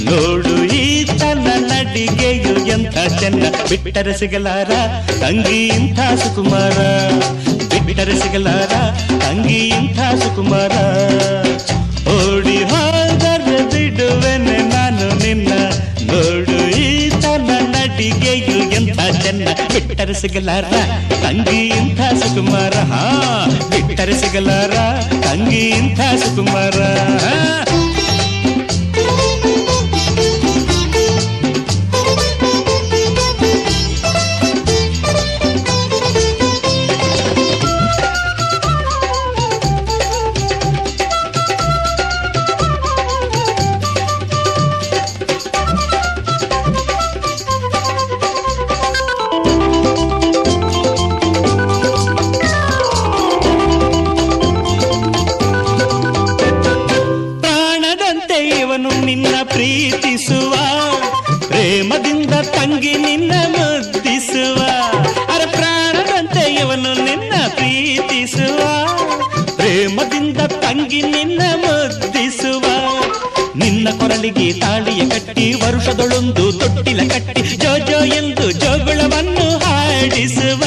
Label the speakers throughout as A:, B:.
A: ನೋಡು ಈ ತನ್ನ ನಡಿಗೆಯು ಎಂಥ ಚೆನ್ನ ಬಿಟ್ಟರೆ ಸಿಗಲಾರ ತಂಗಿ ಇಂಥ ಸುಕುಮಾರ ಬಿಟ್ಟರೆ ಸಿಗಲಾರ ತಂಗಿ ಇಂಥ ಸುಕುಮಾರ ಓಡಿ ಹೋದರೆ ಬಿಡುವೆನೆ ನಾನು ನಿನ್ನ ನೋಡು ಈ ತನ್ನ ನಡಿಗೆಯು ಎಂಥ ಚೆನ್ನ ಬಿಟ್ಟರೆ ಸಿಗಲಾರ ತಂಗಿ ಇಂಥ ಸುಕುಮಾರ ಹಾ ಬಿಟ್ಟರೆ ಸಿಗಲಾರ ತಂಗಿ ಇಂಥ ಸುಕುಮಾರ ಪ್ರಾಣದಂತೆ ಇವನು ನಿನ್ನ ಪ್ರೀತಿಸುವ ಪ್ರೇಮದಿಂದ ತಂಗಿ ನಿನ್ನ ಮುದ್ದಿಸುವ ಅರ ಪ್ರಾಣದಂತೆ ಇವನು ನಿನ್ನ ಪ್ರೀತಿಸುವ ಪ್ರೇಮದಿಂದ ತಂಗಿ ನಿನ್ನ ಮುದ್ದಿಸುವ ನಿನ್ನ ಕೊರಳಿಗೆ ತಾಳಿಯ ಕಟ್ಟಿ ವರುಷದೊಳೊಂದು ತೊಟ್ಟಿಲ ಕಟ್ಟಿ ಜೋ ಜೋ ಎಂದು ಜೋಗುಳವನ್ನು ಹಾಡಿಸುವ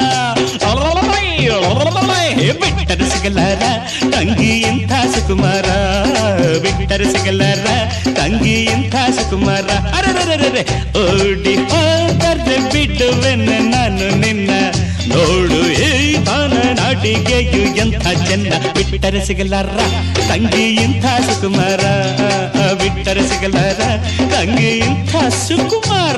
A: ಬಿಟ್ಟರೆ ಸಿಗಲಾರ ತಂಗಿ ಇಂಥ ಸುಕುಮಾರ ಬಿಟ್ಟರೆ ಸಿಗಲಾರ ತಂಗಿ ಇಂಥ ಸುಕುಮಾರ ಅರರರರೆ ಓಡಿ ಹೋದರೆ ಬಿಡುವೆನೆ ನಾನು ನಿನ್ನ ನೋಡು ಈ ತಾನ ನಾಟಿಗೆಯು ಎಂಥ ಚೆನ್ನ ಬಿಟ್ಟರೆ ಸಿಗಲಾರ ತಂಗಿ ಇಂಥ ಸುಕುಮಾರ ಬಿಟ್ಟರೆ ಸಿಗಲಾರ ತಂಗಿ ಇಂಥ ಸುಕುಮಾರ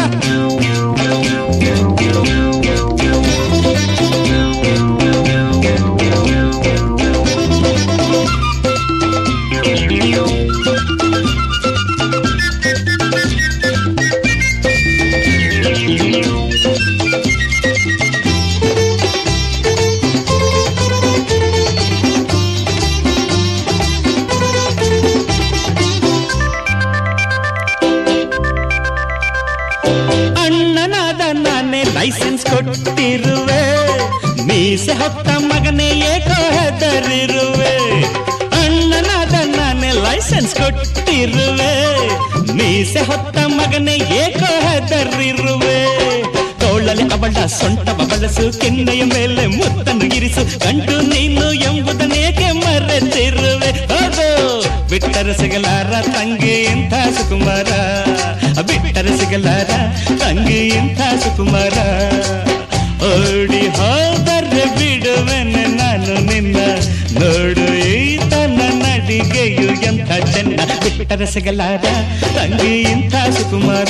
A: ಅಣ್ಣನಾದ ನಾನೇ ಲೈಸೆನ್ಸ್ ಕೊಟ್ಟಿರುವೆ ಮೀಸೆ ಹೊತ್ತ ಮಗನೇ ಏಕೋ ಹೆದರಿರುವೆ ಅಣ್ಣನಾದ ನಾನೇ ಲೈಸೆನ್ಸ್ ಕೊಟ್ಟಿರುವೆ ಮೀಸೆ ಹೊತ್ತ ಮಗನೇ ಏಕೋ ಹೆದರಿರುವೆ ತೋಳಲೆ ಅವಳ ಸೊಂಟವ ಬಳಸು ಕೆನ್ನೆಯ ಮೇಲೆ ಮುತ್ತನ್ನು ಇರಿಸು ಕಂಡು ನೀನು ಎಂಬುದನ್ನೇಕೆ ಮರೆತಿರುವೆ ಹೌದು ಬಿಟ್ಟರೆ ಸಿಗಲಾರ ತಂಗಿ ಇಂಥ ಸುಕುಮಾರ ಬಿಟ್ಟರೆ ಸಿಗಲಾರ ತಂಗಿ ಇಂಥ ಸುಕುಮಾರ ಓಡಿ ಹೋದರೆ ಬಿಡುವೆನೆ ನಾನು ನಿನ್ನ ನೋಡು ಈ ತನ್ನ ನಡಿಗೆಯು ಎಂಥ ಚೆನ್ನ ಬಿಟ್ಟರೆ ಸಿಗಲಾರ ತಂಗಿ ಇಂಥ ಸುಕುಮಾರ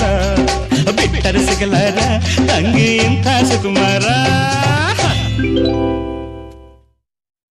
A: ಬಿಟ್ಟರೆ ಸಿಗಲಾರ ತಂಗಿ ಇಂಥ ಸುಕುಮಾರ